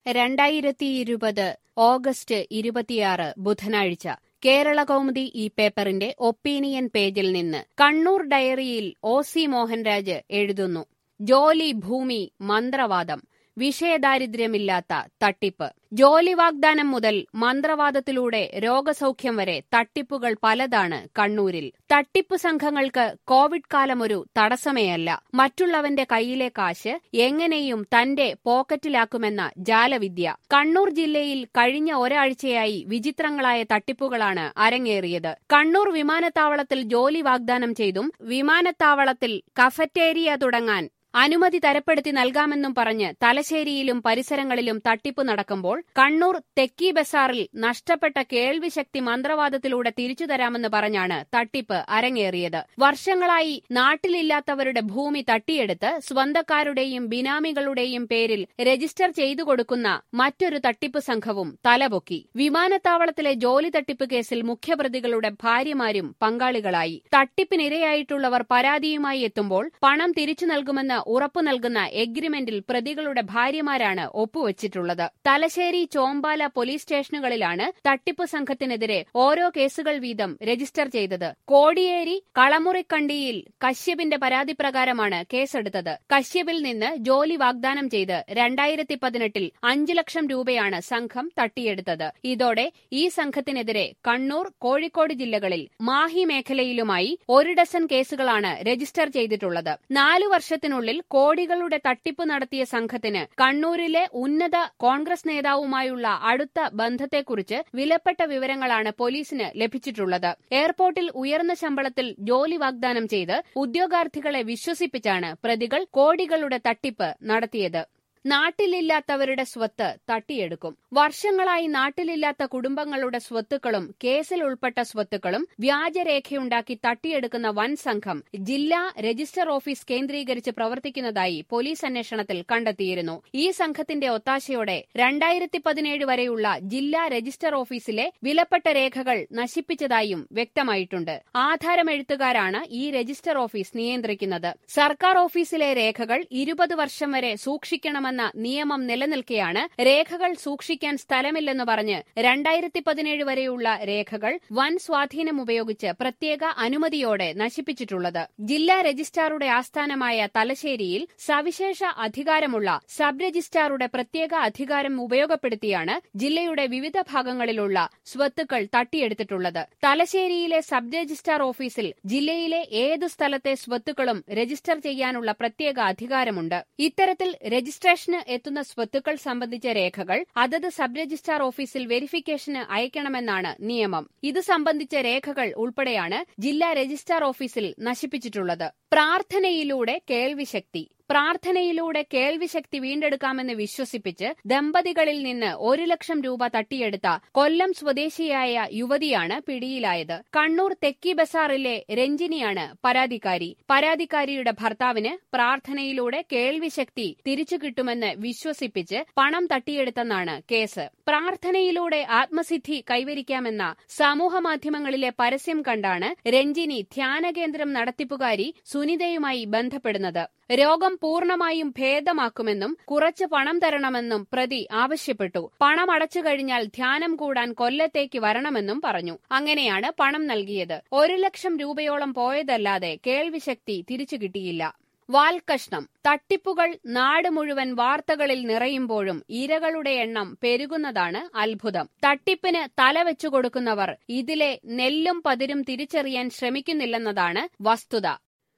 രണ്ടായിരത്തിയിരുപത് ഓഗസ്റ്റ് ഇരുപത്തിയാറ് ബുധനാഴ്ച കേരള കൗമുദി ഈ പേപ്പറിന്റെ ഒപ്പീനിയൻ പേജിൽ നിന്ന് കണ്ണൂർ ഡയറിയിൽ ഒ സി മോഹൻരാജ് എഴുതുന്നു ജോലി ഭൂമി മന്ത്രവാദം വിഷയദാരിദ്ര്യമില്ലാത്ത തട്ടിപ്പ് ജോലി വാഗ്ദാനം മുതൽ മന്ത്രവാദത്തിലൂടെ രോഗസൗഖ്യം വരെ തട്ടിപ്പുകൾ പലതാണ് കണ്ണൂരിൽ തട്ടിപ്പ് സംഘങ്ങൾക്ക് കോവിഡ് കാലം ഒരു തടസ്സമേയല്ല മറ്റുള്ളവന്റെ കയ്യിലെ കാശ് എങ്ങനെയും തന്റെ പോക്കറ്റിലാക്കുമെന്ന ജാലവിദ്യ കണ്ണൂർ ജില്ലയിൽ കഴിഞ്ഞ ഒരാഴ്ചയായി വിചിത്രങ്ങളായ തട്ടിപ്പുകളാണ് അരങ്ങേറിയത് കണ്ണൂർ വിമാനത്താവളത്തിൽ ജോലി വാഗ്ദാനം ചെയ്തും വിമാനത്താവളത്തിൽ കഫറ്റേരിയ തുടങ്ങാൻ അനുമതി തരപ്പെടുത്തി നൽകാമെന്നും പറഞ്ഞ് തലശ്ശേരിയിലും പരിസരങ്ങളിലും തട്ടിപ്പ് നടക്കുമ്പോൾ കണ്ണൂർ തെക്കി ബസാറിൽ നഷ്ടപ്പെട്ട കേൾവിശക്തി മന്ത്രവാദത്തിലൂടെ തിരിച്ചു തരാമെന്ന് പറഞ്ഞാണ് തട്ടിപ്പ് അരങ്ങേറിയത് വർഷങ്ങളായി നാട്ടിലില്ലാത്തവരുടെ ഭൂമി തട്ടിയെടുത്ത് സ്വന്തക്കാരുടെയും ബിനാമികളുടെയും പേരിൽ രജിസ്റ്റർ ചെയ്തു കൊടുക്കുന്ന മറ്റൊരു തട്ടിപ്പ് സംഘവും തലപൊക്കി വിമാനത്താവളത്തിലെ ജോലി തട്ടിപ്പ് കേസിൽ മുഖ്യപ്രതികളുടെ ഭാര്യമാരും പങ്കാളികളായി തട്ടിപ്പിനിരയായിട്ടുള്ളവർ പരാതിയുമായി എത്തുമ്പോൾ പണം തിരിച്ചു നൽകുമെന്ന് ഉറപ്പു നൽകുന്ന എഗ്രിമെന്റിൽ പ്രതികളുടെ ഭാര്യമാരാണ് ഒപ്പുവച്ചിട്ടുള്ളത് തലശ്ശേരി ചോമ്പാല പോലീസ് സ്റ്റേഷനുകളിലാണ് തട്ടിപ്പ് സംഘത്തിനെതിരെ ഓരോ കേസുകൾ വീതം രജിസ്റ്റർ ചെയ്തത് കോടിയേരി കളമുറിക്കണ്ടിയിൽ കശ്യപിന്റെ പരാതി പ്രകാരമാണ് കേസെടുത്തത് കശ്യപിൽ നിന്ന് ജോലി വാഗ്ദാനം ചെയ്ത് രണ്ടായിരത്തി പതിനെട്ടിൽ അഞ്ചു ലക്ഷം രൂപയാണ് സംഘം തട്ടിയെടുത്തത് ഇതോടെ ഈ സംഘത്തിനെതിരെ കണ്ണൂർ കോഴിക്കോട് ജില്ലകളിൽ മാഹി മേഖലയിലുമായി ഒരു ഡസൻ കേസുകളാണ് രജിസ്റ്റർ ചെയ്തിട്ടുള്ളത് നാലു വർഷത്തിനുള്ളിൽ കോടികളുടെ തട്ടിപ്പ് നടത്തിയ സംഘത്തിന് കണ്ണൂരിലെ ഉന്നത കോൺഗ്രസ് നേതാവുമായുള്ള അടുത്ത ബന്ധത്തെക്കുറിച്ച് വിലപ്പെട്ട വിവരങ്ങളാണ് പോലീസിന് ലഭിച്ചിട്ടുള്ളത് എയർപോർട്ടിൽ ഉയർന്ന ശമ്പളത്തിൽ ജോലി വാഗ്ദാനം ചെയ്ത് ഉദ്യോഗാർത്ഥികളെ വിശ്വസിപ്പിച്ചാണ് പ്രതികൾ കോടികളുടെ തട്ടിപ്പ് നടത്തിയത് നാട്ടിലില്ലാത്തവരുടെ സ്വത്ത് തട്ടിയെടുക്കും വർഷങ്ങളായി നാട്ടിലില്ലാത്ത കുടുംബങ്ങളുടെ സ്വത്തുക്കളും കേസിൽ ഉൾപ്പെട്ട സ്വത്തുക്കളും വ്യാജരേഖയുണ്ടാക്കി തട്ടിയെടുക്കുന്ന വൻ സംഘം ജില്ലാ രജിസ്റ്റർ ഓഫീസ് കേന്ദ്രീകരിച്ച് പ്രവർത്തിക്കുന്നതായി പോലീസ് അന്വേഷണത്തിൽ കണ്ടെത്തിയിരുന്നു ഈ സംഘത്തിന്റെ ഒത്താശയോടെ രണ്ടായിരത്തി പതിനേഴ് വരെയുള്ള ജില്ലാ രജിസ്റ്റർ ഓഫീസിലെ വിലപ്പെട്ട രേഖകൾ നശിപ്പിച്ചതായും വ്യക്തമായിട്ടുണ്ട് ആധാരമെഴുത്തുകാരാണ് ഈ രജിസ്റ്റർ ഓഫീസ് നിയന്ത്രിക്കുന്നത് സർക്കാർ ഓഫീസിലെ രേഖകൾ ഇരുപത് വർഷം വരെ സൂക്ഷിക്കണമെന്ന നിയമം നിലനിൽക്കെയാണ് രേഖകൾ സൂക്ഷിക്കാൻ സ്ഥലമില്ലെന്ന് പറഞ്ഞ് രണ്ടായിരത്തി പതിനേഴ് വരെയുള്ള രേഖകൾ വൻ സ്വാധീനം ഉപയോഗിച്ച് പ്രത്യേക അനുമതിയോടെ നശിപ്പിച്ചിട്ടുള്ളത് ജില്ലാ രജിസ്ട്രാറുടെ ആസ്ഥാനമായ തലശ്ശേരിയിൽ സവിശേഷ അധികാരമുള്ള സബ് രജിസ്ട്രാറുടെ പ്രത്യേക അധികാരം ഉപയോഗപ്പെടുത്തിയാണ് ജില്ലയുടെ വിവിധ ഭാഗങ്ങളിലുള്ള സ്വത്തുക്കൾ തട്ടിയെടുത്തിട്ടുള്ളത് തലശ്ശേരിയിലെ സബ് രജിസ്ട്രാർ ഓഫീസിൽ ജില്ലയിലെ ഏത് സ്ഥലത്തെ സ്വത്തുക്കളും രജിസ്റ്റർ ചെയ്യാനുള്ള പ്രത്യേക അധികാരമുണ്ട് ഇത്തരത്തിൽ രജിസ്ട്രേഷന് എത്തുന്ന സ്വത്തുക്കൾ സംബന്ധിച്ച രേഖകൾ അതത് സബ് രജിസ്ട്രാർ ഓഫീസിൽ വെരിഫിക്കേഷന് അയക്കണമെന്നാണ് നിയമം ഇത് സംബന്ധിച്ച രേഖകൾ ഉൾപ്പെടെയാണ് ജില്ലാ രജിസ്ട്രാർ ഓഫീസിൽ നശിപ്പിച്ചിട്ടുള്ളത് പ്രാർത്ഥനയിലൂടെ കേൾവിശക്തി പ്രാർത്ഥനയിലൂടെ കേൾവിശക്തി വീണ്ടെടുക്കാമെന്ന് വിശ്വസിപ്പിച്ച് ദമ്പതികളിൽ നിന്ന് ഒരു ലക്ഷം രൂപ തട്ടിയെടുത്ത കൊല്ലം സ്വദേശിയായ യുവതിയാണ് പിടിയിലായത് കണ്ണൂർ തെക്കി ബസാറിലെ രഞ്ജിനിയാണ് പരാതിക്കാരി പരാതിക്കാരിയുടെ ഭർത്താവിന് പ്രാർത്ഥനയിലൂടെ കേൾവിശക്തി തിരിച്ചു കിട്ടുമെന്ന് വിശ്വസിപ്പിച്ച് പണം തട്ടിയെടുത്തെന്നാണ് കേസ് പ്രാർത്ഥനയിലൂടെ ആത്മസിദ്ധി കൈവരിക്കാമെന്ന സമൂഹമാധ്യമങ്ങളിലെ പരസ്യം കണ്ടാണ് രഞ്ജിനി ധ്യാനകേന്ദ്രം നടത്തിപ്പുകാരി സുനിതയുമായി ബന്ധപ്പെടുന്നത് രോഗം പൂർണ്ണമായും ഭേദമാക്കുമെന്നും കുറച്ച് പണം തരണമെന്നും പ്രതി ആവശ്യപ്പെട്ടു പണം അടച്ചു കഴിഞ്ഞാൽ ധ്യാനം കൂടാൻ കൊല്ലത്തേക്ക് വരണമെന്നും പറഞ്ഞു അങ്ങനെയാണ് പണം നൽകിയത് ഒരു ലക്ഷം രൂപയോളം പോയതല്ലാതെ കേൾവിശക്തി തിരിച്ചു കിട്ടിയില്ല വാൽക്കഷ്ണം തട്ടിപ്പുകൾ നാട് മുഴുവൻ വാർത്തകളിൽ നിറയുമ്പോഴും ഇരകളുടെ എണ്ണം പെരുകുന്നതാണ് അത്ഭുതം തട്ടിപ്പിന് തലവെച്ചു കൊടുക്കുന്നവർ ഇതിലെ നെല്ലും പതിരും തിരിച്ചറിയാൻ ശ്രമിക്കുന്നില്ലെന്നതാണ് വസ്തുത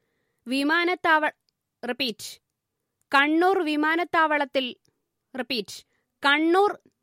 വിമാനത്താവ റിപ്പീറ്റ് കണ്ണൂർ വിമാനത്താവളത്തിൽ റിപ്പീറ്റ് കണ്ണൂർ